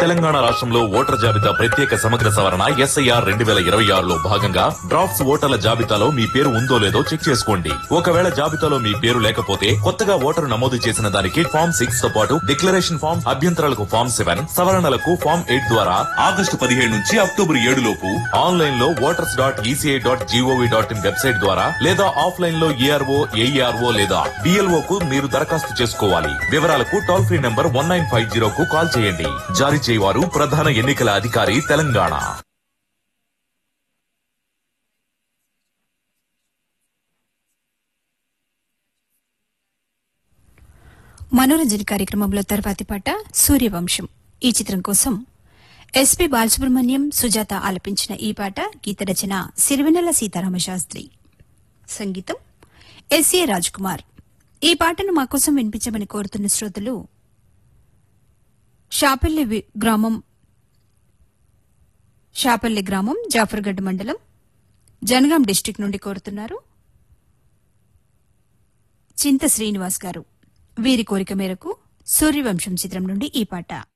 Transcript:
తెలంగాణ రాష్ట్రంలో ఓటర్ జాబితా ప్రత్యేక సమగ్ర సవరణ ఎస్ఐఆర్ రెండు వేల ఇరవై ఆరులో భాగంగా డ్రాఫ్ట్స్ ఓటర్ల జాబితాలో మీ పేరు ఉందో లేదో చెక్ చేసుకోండి ఒకవేళ జాబితాలో మీ పేరు లేకపోతే కొత్తగా ఓటరు నమోదు చేసిన దానికి ఫామ్ సిక్స్ తో పాటు డిక్లరేషన్ ఫామ్ అభ్యంతరాలకు ఫామ్ సెవెన్ సవరణలకు ఫామ్ ఎయిట్ ద్వారా ఆగస్టు పదిహేడు నుంచి అక్టోబర్ ఏడు లోపు ఆన్లైన్ లో voters dot ECI dot GOV dot IN website ద్వారా లేదా ఆఫ్లైన్ లో ఏఆర్ఓ ఏఈఆర్ఓ లేదా డిఎల్ఓ కు మీరు దరఖాస్తు చేసుకోవాలి వివరాలకు toll free number one nine five zero కు కాల్ చేయండి జారీ చేయవారు ప్రధాన ఎన్నికల అధికారి తెలంగాణ మనోరంజన కార్యక్రమంలో తర్వాతి పాట సూర్యవంశం ఈ చిత్రం కోసం ఎస్పి బాలసుబ్రహ్మణ్యం సుజాత ఆలపించిన ఈ పాట గీత రచన సిరివెన్నెల సీతారామ శాస్త్రి సంగీతం ఎస్ఏ కుమార్ ఈ పాటను మా కోసం వినిపించమని కోరుతున్న శ్రోతలు షాపల్లి వి- గ్రామం షాపల్లి గ్రామం జాఫర్గఢ్ మండలం జనగాం డిస్టిక్ నుండి కోరుతున్నారు చింత శ్రీనివాస్ గారు వీరి కోరిక మేరకు సూర్యవంశం చిత్రం నుండి ఈ పాట